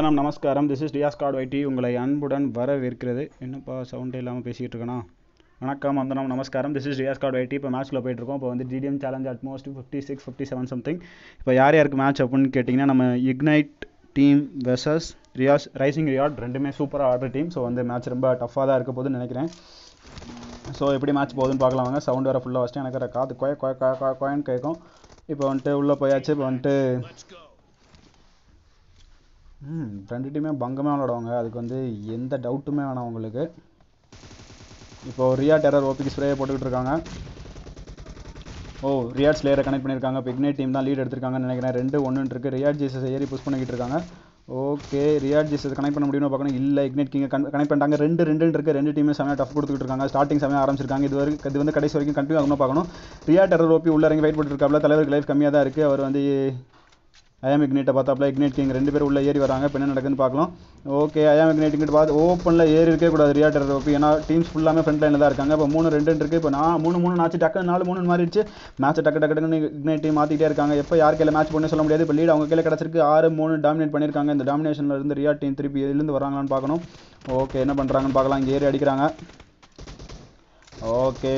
வணக்கம் நமஸ்காரம் this is டியாஸ் கார்டு வைட்டி உங்களை அன்புடன் வரவேற்கிறது என்னப்பா சவுண்டே இல்லாமல் பேசிக்கிட்டு இருக்கேனா வணக்கம் வந்தனம் நமஸ்காரம் திஸ் இஸ் டியாஸ் கார்டு வைட்டி இப்போ மேட்ச்சில் போயிட்டுருக்கோம் இப்போ வந்து TDM challenge at most fifty six fifty seven something இப்போ யார் யாருக்கு மேட்ச் அப்படின்னு கேட்டிங்கன்னா நம்ம இக்னைட் டீம் வெர்சஸ் ரியாஸ் ரைசிங் ரியாட் ரெண்டுமே சூப்பராக ஆடுற டீம் ஸோ வந்து மேட்ச் ரொம்ப டஃப்பாக தான் இருக்க போகுதுன்னு நினைக்கிறேன் ஸோ எப்படி மேட்ச் போகுதுன்னு பார்க்கலாம் வாங்க சவுண்ட் வேறு ஃபுல்லாக வச்சுட்டு எனக்கு வேறு காது கொய கொய கொய கொய கொயன்னு கேட்கும் இப்போ வந்துட்டு உள்ளே போயாச்சு இப்போ வந்துட்டு ம் ரெண்டு டீமே பங்கமாக விளாடுவாங்க அதுக்கு வந்து எந்த டவுட்டுமே வேணாம் உங்களுக்கு இப்போ ரியா டெரர் ஓபிக்கு ஸ்ப்ரே போட்டுக்கிட்டு இருக்காங்க ஓ ரியாட் ஸ்லேயரை கனெக்ட் பண்ணியிருக்காங்க இப்போ இக்னைட் டீம் தான் லீட் எடுத்திருக்காங்கன்னு நினைக்கிறேன் ரெண்டு ஒன்று இருக்குது ரியாட் ஜீசஸ் ஏறி புஷ் பண்ணிக்கிட்டு இருக்காங்க ஓகே ரியாட் ஜீசஸ் கனெக்ட் பண்ண முடியும்னு பார்க்கணும் இல்லை இக்னைட் கிங்க கனெக்ட் பண்ணிட்டாங்க ரெண்டு ரெண்டு இருக்குது ரெண்டு டீமே செமையாக டஃப் கொடுத்துட்டு இருக்காங்க ஸ்டார்டிங் செமையாக ஆரம்பிச்சிருக்காங்க இது வரைக்கும் இது வந்து கடைசி வரைக்கும் கண்டினியூ ஆகணும் பார்க்கணும் ரியா டெரர் ஓபி உள்ள இறங்கி வெயிட் பண்ணிருக்காப்ல தலைவருக்கு லைஃப் கம்மியாக தான் இருக்குது அவர் வந்து ஐஎம் இக்னேட்டை பார்த்தாப்ல இக்னேட் கிங் ரெண்டு பேரும் உள்ளே ஏறி வராங்க இப்போ என்ன நடக்குதுன்னு பார்க்கலாம் ஓகே ஐஎம் இக்னேட் இங்கிட்டு பார்த்து ஓப்பனில் ஏறி இருக்கே கூடாது ரியாட்டர் ஓபி ஏன்னா டீம்ஸ் ஃபுல்லாமே ஃப்ரண்ட் லைனில் தான் இருக்காங்க இப்போ மூணு ரெண்டு இருக்குது இப்போ நான் மூணு மூணு நாச்சு டக்கு நாலு மூணு மாறிடுச்சு மேட்ச் டக்கு டக்கு டக்குன்னு இக்னேட் டீம் மாற்றிட்டே இருக்காங்க எப்போ யார் கையில் மேட்ச் பண்ணி சொல்ல முடியாது இப்போ லீட் அவங்க கையில் கிடச்சிருக்கு ஆறு மூணு டாமினேட் பண்ணியிருக்காங்க இந்த டாமினேஷனில் இருந்து ரியா டீம் திருப்பி எழுந்து வராங்களான்னு பார்க்கணும் ஓகே என்ன பண்ணுறாங்கன்னு பார்க்கலாம் இங்கே ஏறி அடிக்கிறாங்க ஓகே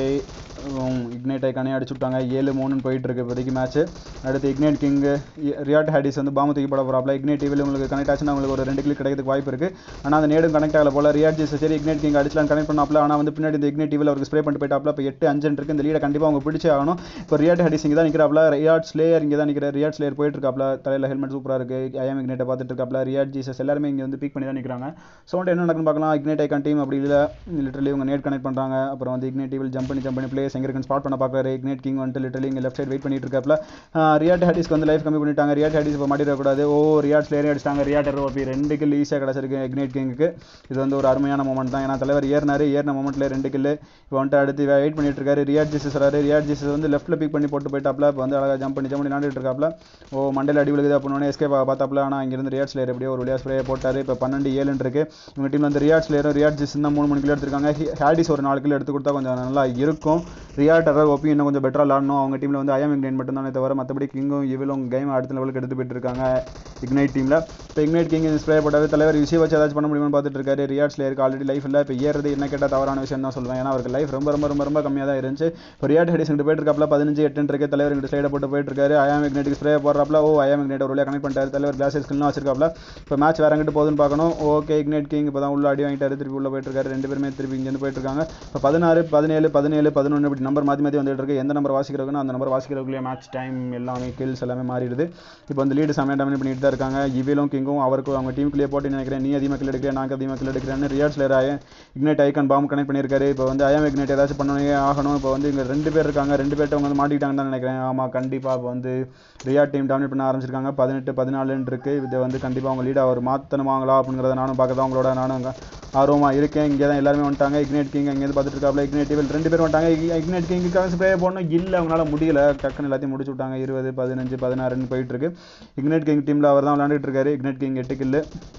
இக்னைட் ஐக்கானே அடிச்சு விட்டாங்க ஏழு மூணுன்னு போயிட்டு இருக்கு இப்போதைக்கு மேட்ச் அடுத்து இக்னைட் கிங் ரியாட் ஹேடிஸ் வந்து பாம்பு தூக்கி போட போகிறாப்ல இக்னைட் டிவியில் உங்களுக்கு கனெக்ட் ஆச்சுன்னா உங்களுக்கு ஒரு ரெண்டு கிளிக் கிடைக்கிறதுக்கு வாய்ப்பு இருக்குது ஆனால் அந்த நேடும் கனெக்ட் ஆகல போல ரியாட் ஜிஸ் சரி இக்னைட் கிங் அடிச்சலாம் கனெக்ட் பண்ணாப்ல ஆனால் வந்து பின்னாடி இந்த இக்னைட் டிவியில் அவருக்கு ஸ்ப்ரே பண்ணிட்டு போயிட்டாப்ல இப்போ எட்டு அஞ்சு இருக்கு இந்த லீடை கண்டிப்பாக அவங்க பிடிச்சே ஆகணும் இப்போ ரியாட் ஹேடிஸ் இங்கே தான் நிற்கிறாப்ல ரியாட் ஸ்லேயர் இங்கே தான் நிற்கிற ரியாட் ஸ்லேயர் போயிட்டு இருக்காப்ல தலையில் ஹெல்மெட் சூப்பராக இருக்குது ஐஎம் இக்னைட்டை பார்த்துட்டு இருக்காப்ல ரியாட் ஜிசஸ் எல்லாருமே இங்கே வந்து பீக் பண்ணி தான் நிற்கிறாங்க ஸோ வந்துட்டு என்ன நடக்குன்னு பார்க்கலாம் இக்னைட் ஐக்கான் டீம் அப்படி இல்லை லிட்டரலி இவங்க நேட் கனெக்ட் பண்ணுறாங்க அப்புறம் வந்து இக்னைட் டிவில் ஜம்ப் பண்ணி ஜம்ப் பண்ணி பிளேஸ் எங்கே இருக்குன்னு ஸ்பாட் பண்ண பார்க்குறாரு இக்னைட் கிங் வந்துட்டு லிட்டரலி இங்கே லெஃப்ட் சைட் வெயிட் பண்ணிட்டு இருக்காப்ல ரியாட் ஹேடிஸ்க்கு வந்து லைஃப் கம்மி பண்ணிட்டாங்க ரியாட் ஹேடிஸ் இப்போ மாட்டிடக்கூடாது ஓ ரியாட் ஸ்லேயரே அடிச்சிட்டாங்க ரியாட் ஓபி ரெண்டு கில் ஈஸியாக கிடச்சிருக்கு இக்னைட் கிங்குக்கு இது வந்து ஒரு அருமையான மூமெண்ட் தான் ஏன்னா தலைவர் ஏறினாரு ஏறின மூமெண்ட்டில் ரெண்டு கில்லு இப்போ வந்துட்டு அடுத்து வெயிட் பண்ணிட்டு இருக்காரு ரியாட் ஜிசஸ் வராரு ரியாட் ஜிசஸ் வந்து லெஃப்ட்டில் பிக் பண்ணி போட்டு போயிட்டாப்ல இப்போ வந்து அழகாக ஜம்ப் பண்ணி ஜம்ப் பண்ணி நாடிட்டு இருக்காப்ல ஓ மண்டல அடி விழுகுது அப்படின்னு எஸ்கே பார்த்தாப்ல ஆனால் இங்கிருந்து ரியாட் ஸ்லேயர் எப்படியோ ஒரு வழியாக ஸ்ப்ரே போட்டார் இப்போ பன்னெண்டு ஏழுன்னு இருக்கு இவங்க டீமில் வந்து ரியாட் ஸ்லேயரும் ரியாட் ஜிஸ் தான் மூணு மணி கிலோ எடுத்திருக்காங்க ஹேடிஸ் ஒரு நாலு கிலோ எடுத்து கொடுத்தா கொஞ்சம் நல்லா இருக்கும் ரியாட் டெரர் ஓபி இன்னும் கொஞ்சம் பெட்டராக விளாடணும் அவங்க டீமில் வந்து ஐஎம் இக்னைட் மட்டும் தானே தவிர மற்றபடி கிங்கும் இவளும் கேம் அடுத்த லெவலுக்கு எடுத்து போயிட்டு இருக்காங்க இக்னைட் டீமில் இப்போ இக்னைட் கிங் ஸ்ப்ரே போட்டாவே தலைவர் விஷயம் வச்சு ஏதாச்சும் பண்ண முடியும்னு பார்த்துட்டு இருக்காரு ரியாட் ஸ்லேயருக்கு ஆல்ரெடி லைஃப் இல்லை இப்போ ஏறது என்ன கேட்டால் தவறான விஷயம் தான் சொல்லுவேன் ஏன்னா அவருக்கு லைஃப் ரொம்ப ரொம்ப ரொம்ப ரொம்ப கம்மியாக தான் இருந்துச்சு இப்போ ரியாட் ஹெடிஸ் இங்கிட்டு போயிட்டு இருக்காப்ல பதினஞ்சு எட்டு இருக்கு தலைவர் இங்கிட்டு ஸ்லைட போட்டு போயிட்டு இருக்காரு ஐஎம் இக்னைட்டுக்கு ஸ்ப்ரே போடுறாப்ல ஓ ஐஎம் இக்னைட் ஒரு வழியாக கனெக்ட் பண்ணிட்டாரு தலைவர் கிளாஸ் ஸ்கில்லாம் வச்சிருக்காப்ல இப்போ மேட்ச் வேற எங்கிட்டு போகுதுன்னு பார்க்கணும் ஓகே இக்னைட் கிங் இப்போ தான் உள்ள அடி வாங்கிட்டாரு திருப்பி உள்ள போயிட்டு இருக்காரு ரெண்டு பேருமே திருப்பி இங்கேருந்து போயிட்டு இருக்காங்க இப்போ பதினாறு பதினேழு பதினேழு பதினொன்று இப்படி நம்பர் மாற்றி மாற்றி வந்துட்டு இருக்கு எந்த நம்பர் வாசிக்கிறதுன்னு அந்த நம்பர் வாசிக்கிறதுக்குள்ளே மேட்ச் டைம் எல்லாமே கில்ஸ் எல்லாமே மாறிடுது இப்போ வந்து லீடு செம்மையாக டாமினேட் பண்ணிட்டு தான் இருக்காங்க இவிலும் கிங்கும் அவருக்கு அவங்க டீமுக்குள்ளேயே போட்டு நினைக்கிறேன் நீ அதிகமாக கில் எடுக்கிறேன் நான் அதிகமாக கில் எடுக்கிறேன்னு ரியாட் ஸ்லேயர் ஆய இக்னைட் ஐக்கான் பாம்பு கனெக்ட் பண்ணியிருக்காரு இப்போ வந்து ஐஎம் இக்னைட் ஏதாச்சும் பண்ணவே ஆகணும் இப்போ வந்து இங்கே ரெண்டு பேர் இருக்காங்க ரெண்டு பேர்ட்ட அவங்க வந்து மாட்டிக்கிட்டாங்கன்னு தான் நினைக்கிறேன் ஆமாம் கண்டிப்பாக இப்போ வந்து ரியாட் டீம் டாமினேட் பண்ண ஆரம்பிச்சிருக்காங்க பதினெட்டு பதினாலுன்னு இருக்குது இது வந்து கண்டிப்பாக அவங்க லீடாக அவர் மாற்றணுமாங்களா அப்படிங்கிறத நானும் பார்க்க தான் அவங்களோட நானும் ஆர்வமாக இருக்கேன் இங்கே தான் எல்லாருமே வந்துட்டாங்க இக்னைட் கிங் அங்கேருந்து பார்த்துட்டு இருக்காப்ல இக்னைட் டிவில் ரெண்டு பேர் வந்துட்டாங்க இக்னைட் கிங்குக்காக ஸ்ப்ரே போடணும் இல்லை அவங்களால முடியல டக்குன்னு எல்லாத்தையும் முடிச்சு விட்டாங்க இருபது பதினஞ்சு பதினாறுன்னு போயிட்டு இருக்கு இக்னைட் கிங் டீமில் அவர் தான் விளாண்டுட்டு இருக்காரு இக்னைட் கிங் எட்டு கில்லு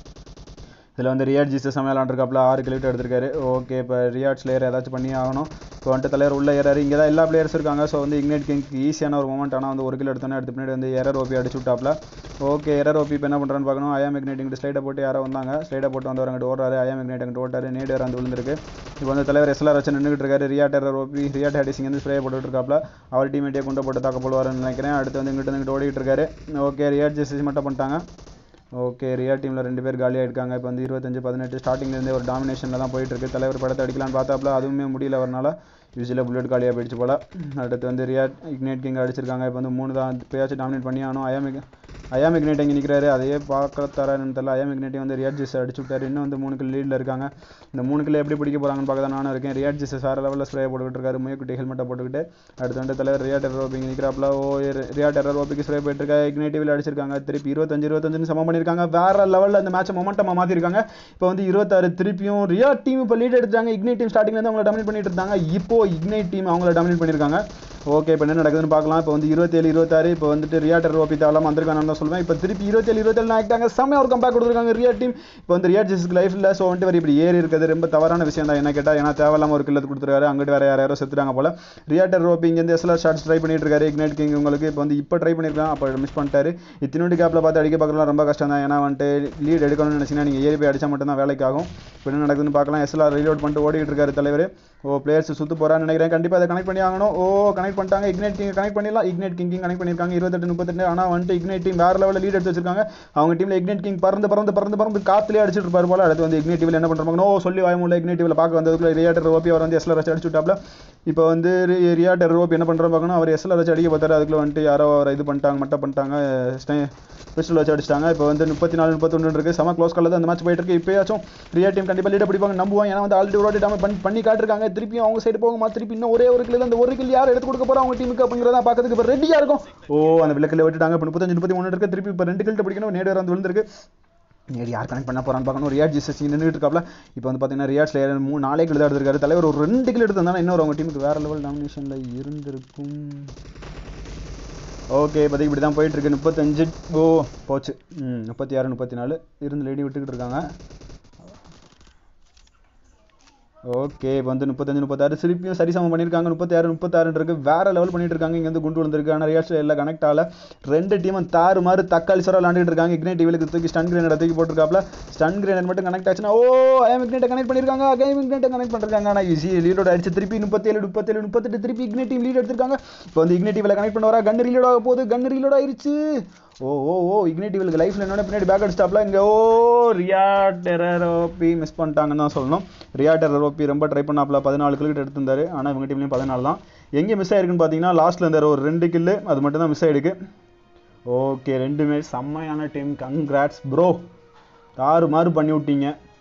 இதில் வந்து ரியாட் ஜீசஸ் செம்மையாக விளாண்டுருக்காப்ல ஆறு கிலோமீட்டர் எடுத்திருக்காரு ஓகே இப்போ ரியாட் ஸ்லேயர் ஏதாச்சும் பண்ணி ஆகணும் இப்போ வந்துட்டு தலைவர் உள்ள ஏறாரு இங்கே தான் எல்லா பிளேயர்ஸ் இருக்காங்க ஸோ வந்து இக்னைட் கிங்க்கு ஈஸியான ஒரு மூமெண்ட் ஆனால் வந்து ஒரு கிலோ எடுத்தோன்னே எடுத்து பின்னாடி வந்து எரர் ஓபி அடிச்சு விட்டாப்ல ஓகே எரர் ஓபி இப்போ என்ன பண்ணுறான்னு பார்க்கணும் ஐஎம் இக்னைட் இங்கிட்டு ஸ்லைடை போட்டு யாரோ வந்தாங்க ஸ்லைடை போட்டு வந்து அங்கிட்டு ஓடுறாரு ஐஎம் இக்னைட் அங்கிட்டு ஓட்டாரு நேடு வேறு வந்து விழுந்திருக்கு இப்போ வந்து தலைவர் எஸ்எல்ஆர் வச்சு நின்றுட்டு இருக்காரு ரியாட் எரர் ஓபி ரியாட் ஹேடிசிங் வந்து ஸ்ப்ரே போட்டுட்டு இருக்காப்ல அவர் டீமேட்டே கொண்டு போட்டு தாக்க போடுவாருன்னு நினைக்கிறேன் அடுத்து வந்து இங்கிட்டு இங்கிட்டு ஓடிட்டு இருக்காரு ஓகே ரியாட் ஜெஸ்ஸஸ் மட்டும் பண்ணிட்டாங்க ஓகே ரியா டீமில் ரெண்டு பேர் காலியாக இருக்காங்க இப்போ வந்து இருபத்தஞ்சு பதினெட்டு ஸ்டார்டிங்லேருந்தே ஒரு டாமினேஷனில் தான் போயிட்டு இருக்கு தலைவர் படத்தை அடிக்கலான்னு பார்த்தாப்புல அதுவுமே முடியல வரனால யூஸ்வலாக புல்லட் காலியாக போயிடுச்சு போல் அடுத்து வந்து ரியா இக்னேட் கிங் அடிச்சிருக்காங்க இப்போ வந்து மூணு தான் பேயாச்சும் டாமினேட் பண்ணி ஆகணும் ஐயாமிக் ஐயாம் இக்னேட் இங்கே நிற்கிறாரு அதையே பார்க்க தரான்னு தெரியல ஐயாம் இக்னேட்டை வந்து ரியாட் ஜிஸ் அடிச்சு விட்டாரு இன்னும் வந்து மூணு கில் லீடில் இருக்காங்க இந்த மூணு கில் எப்படி பிடிக்க போகிறாங்கன்னு பார்க்க தான் நானும் இருக்கேன் ரியாட் ஜிஸ் வேறு லெவலில் ஸ்ப்ரே போட்டுக்கிட்டு இருக்காரு முயக்குட்டி ஹெல்மெட்டை போட்டுக்கிட்டு அடுத்து வந்து தலைவர் ரியாட் எரர் ஓபிங்க நிற்கிறாப்ல ஓ ரியாட் எரர் ஓபிக்கு ஸ்ப்ரே போயிட்டு இருக்கா இக்னேட்டிவில் அடிச்சிருக்காங்க திருப்பி இருபத்தஞ்சு இருபத்தஞ்சுன்னு சமம் பண்ணியிருக்காங்க வேற லெவலில் அந்த மேட்சை மொமெண்டமாக மாற்றிருக்காங்க இப்போ வந்து இருபத்தாறு திருப்பியும் ரியாட் டீம் இப்போ லீட் எடுத்தாங்க இக்னைட் டீம் ஸ்டார்டிங்லேருந்து அவங்கள டாமினேட் பண்ணிட்டு இருந்தாங்க இப்போ இக்னைட் டீம் அவங்கள டாமினேட் பண்ணியிருக்காங்க ஓகே இப்போ என்ன நடக்குதுன்னு பார்க்கலாம் இப்போ வந்து இருபத்தேழு இருபத்தாறு இப்போ வந்துட்டு ரியாட்டர் ஓபி தேவலாம் வந்திருக்கானு தான் சொல்லுவேன் இப்போ திருப்பி இருபத்தேழு இருபத்தேழு ஆகிட்டாங்க செம்மையாக ஒரு கம்பேக் கொடுத்துருக்காங்க ரியா டீம் இப்போ வந்து ரியாட் ஜெஸ்க்கு லைஃப் இல்லை ஸோ வந்துட்டு வர இப்படி ஏறி இருக்கிறது ரொம்ப தவறான விஷயம் தான் என்ன கேட்டால் ஏன்னா தேவையில்லாம ஒரு கில்லத்து கொடுத்துருக்காரு அங்கிட்டு வேற யார் யாரோ செத்துட்டாங்க போல ரியாட்டர் ரோப்பி இங்கேருந்து எஸ்எல்ஆர் ஷார்ட்ஸ் ட்ரை பண்ணிட்டு இருக்காரு இக்னைட் கிங் உங்களுக்கு இப்போ வந்து இப்போ ட்ரை பண்ணியிருக்கான் அப்போ மிஸ் பண்ணிட்டாரு இத்தினோடி கேப்பில் பார்த்து அடிக்க பார்க்கலாம் ரொம்ப கஷ்டம் தான் ஏன்னா வந்துட்டு லீட் எடுக்கணும்னு நினச்சிங்கன்னா நீங்கள் ஏறி போய் அடிச்சா மட்டும் தான் வேலைக்கு ஆகும் இப்போ என்ன நடக்குதுன்னு பார்க்கலாம் எஸ்எல்ஆர் ரீலோட் பண்ணிட்டு ஓடிட்டு இருக்காரு தலைவர் ஓ பிளேயர்ஸ் சுத்து போறான்னு நினைக்கிறேன் கண்டிப்பாக அதை கனெக்ட் பண்ணி ஆகணும் ஓ கனெக்ட் பண்ணிட்டாங்க இக்னைட் கிங் கனெக்ட் பண்ணிடலாம் இக்னைட் கிங் கனெக்ட் பண்ணியிருக்காங்க இருபத்தெட்டு முப்பத்தெட்டு ஆனால் வந்துட்டு இக்னைட் டீம் வேற லெவலில் லீட் எடுத்து வச்சிருக்காங்க அவங்க டீமில் இக்னைட் கிங் பறந்து பறந்து பறந்து பறந்து காத்துலேயே அடிச்சிட்டு இருப்பாரு போல அடுத்து வந்து இக்னைட் டிவியில் என்ன பண்ணுறாங்க நோ சொல்லி வாய முடியல இக்னைட் டிவியில் பார்க்க வந்ததுக்குள்ள ரியாட்டர் ரோப்பி அவர் வந்து எஸ்எல்ஆர் வச்சு அடிச்சு விட்டாப்ல இப்போ வந்து ரி- ரியாட்டர் ரோப்பி என்ன பண்ணுறோம் பார்க்கணும் அவர் எஸ்எல்ஆர் வச்சு அடிக்க பார்த்தாரு அதுக்குள்ள வந்துட்டு யாரோ அவரை இது பண்ணிட்டாங்க மட்டை பண்ணிட்டாங்க பிஸ்டல் வச்சு அடிச்சிட்டாங்க இப்போ வந்து முப்பத்தி நாலு முப்பத்தொன்று இருக்கு செம க்ளோஸ் காலில் தான் அந்த மேட்ச் போயிட்டு இருக்கு இப்போயாச்சும் ரியா டீம் கண்டிப்பாக லீட பிடிப்பாங்க நம்புவோம் ஏன்னா வந்து ஆல்ரெடி ஒரு வாட்டி டேமேஜ் பண்ணி பண்ணி காட்டிருக்காங்க திருப்பியும் அவங்க சைடு போகுமா திருப்பி இன்னும் ஒரே ஒரு கிலோ அந்த ஒரு கில் யார் எடுத்து கொடுக்க போறா அவங்க டீமுக்கு அப்படிங்கிறத பார்க்கறதுக்கு இப்போ ரெடியாக இருக்கும் ஓ அந்த விளக்கில் விட்டுட்டாங்க இப்போ முப்பத்தஞ்சு முப்பத்தி மூணு இருக்கு திருப்பி இப்போ ரெண்டு கில்ட்ட பிடிக்கணும் நேடு வந்து விழுந்திருக்கு நேடி யார் கனெக்ட் பண்ண போறான்னு பார்க்கணும் ரியாட் ஜிசஸ் நின்றுட்டு இருக்காப்ல இப்போ வந்து பார்த்தீங்கன்னா ரியாட் ஸ்லேயர் மூணு நாலே கிலோ தான் எடுத்திருக்காரு தலைவர் ஒரு ரெண்டு கிலோ எடுத்திருந்தாலும் இன்னொரு அவங்க டீமுக்கு வேற லெவல் டாமினேஷனில் இருந்திருக்கும் ஓகே இப்போதைக்கு இப்படி தான் போயிட்டு இருக்கு முப்பத்தஞ்சு ஓ போச்சு ம் முப்பத்தி ஆறு முப்பத்தி நாலு இருந்து லேடி விட்டுக்கிட்டு இருக்காங்க ஓகே இப்போ வந்து முப்பத்தஞ்சு முப்பத்தாறு திருப்பியும் சரிசமம் பண்ணியிருக்காங்க முப்பத்தாறு முப்பத்தாறுன்றது வேற லெவல் பண்ணிட்டு இருக்காங்க இங்க வந்து குண்டு விழுந்திருக்கு ஆனால் ரியாஸ்ட் எல்லாம் கனெக்ட் ஆகல ரெண்டு டீமும் தாறு மாறு தக்காளி சரம் விளாண்டுட்டு இருக்காங்க இக்னைட் டிவிலுக்கு தூக்கி ஸ்டன் கிரேனட் தூக்கி போட்டிருக்காப்ல ஸ்டன் கிரேனட் மட்டும் கனெக்ட் ஆச்சுன்னா ஓ ஐஎம் இக்னைட்டை கனெக்ட் பண்ணியிருக்காங்க கேம் இக்னைட்டை கனெக்ட் பண்ணிருக்காங்க ஆனால் ஈஸி லீடோட அடிச்சு திருப்பி முப்பத்தேழு முப்பத்தேழு முப்பத்தெட்டு திருப்பி இக்னைட் டீம் லீட் எடுத்திருக்காங்க இப்போ வந்து இக்னைட் டிவில கனெக்ட் பண்ண வரா கன் ரீலோட் ஆக போகுது கன் ரீலோட் ஆயிருச்சு ஓ ஓ ஓ இக்னேட்டிவலுக்கு லைஃப்ல என்னோட பின்னாடி பேக் அடிச்சிட்டாப்ல இங்கே ஓ ரியா டெரரோப்பி மிஸ் பண்ணிட்டாங்கன்னு தான் சொல்லணும் ரியா டெரரோப்பி ரொம்ப ட்ரை பண்ணாப்ல பதினாலு கிலோ எடுத்திருந்தாரு ஆனால் இவங்க டீம்லையும் பதினாலு தான் எங்கே மிஸ் ஆயிருக்குன்னு பார்த்தீங்கன்னா லாஸ்ட்டில் இருந்தார் ஒரு ரெண்டு கில்லு அது மட்டும் தான் மிஸ் ஆயிருக்கு ஓகே ரெண்டுமே செம்மையான டீம் கங்க்ராட்ஸ் ப்ரோ தாறு மாறு பண்ணி விட்டீங்க